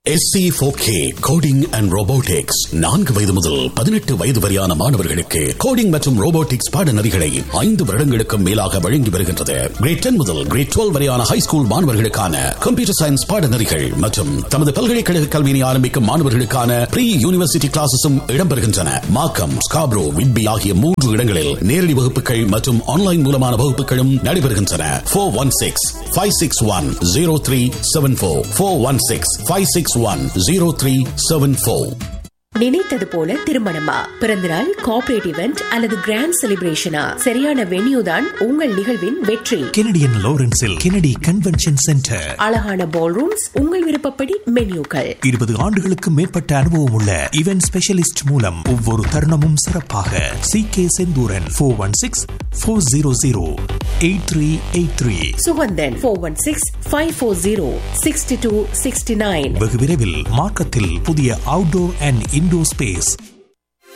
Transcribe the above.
SC four K coding and robotics நான்கு வயது முதல் பதினெட்டு வயது வரையான மாணவர்களுக்கு கோடிங் மற்றும் ரோபோட்டிக்ஸ் பாடநெறிகளை ஐந்து வருடங்களுக்கும் மேலாக வழங்கி வருகின்றது கிரேட் டென் முதல் கிரேட் டுவெல் வரையான ஹை ஸ்கூல் மாணவர்களுக்கான கம்ப்யூட்டர் சயின்ஸ் பாடநெறிகள் மற்றும் தமது பல்கலைக்கழக கல்வியினை ஆரம்பிக்கும் மாணவர்களுக்கான ப்ரீ யூனிவர்சிட்டி கிளாஸஸும் இடம்பெறுகின்றன மாக்கம் ஸ்காப்ரோ விட்பி ஆகிய மூன்று இடங்களில் நேரடி வகுப்புகள் மற்றும் ஆன்லைன் மூலமான வகுப்புகளும் நடைபெறுகின்றன four one six five six one zero three seven four four one six five six one zero three seven four நினைத்தது போல திருமணமா பிறந்தநாள் கார்ப்பரேட் இவெண்ட் அல்லது கிராண்ட் செலிப்ரேஷனா சரியான வென்யூ தான் உங்கள் நிகழ்வின் வெற்றி கெனடியன் லாரன்ஸில் கெனடி கன்வென்ஷன் சென்டர் அழகான பால் ரூம்ஸ் உங்கள் விருப்பப்படி மென்யூக்கள் இருபது ஆண்டுகளுக்கு மேற்பட்ட அனுபவம் உள்ள இவென்ட் ஸ்பெஷலிஸ்ட் மூலம் ஒவ்வொரு தருணமும் சிறப்பாக C K Senthuran four one six four zero zero eight three eight three Suganthan four one six five four zero sixty two sixty nine வெகு விரைவில் மார்க்கத்தில் புதிய அவுட்டோர் அண்ட் இன்டோர் ஸ்பேஸ்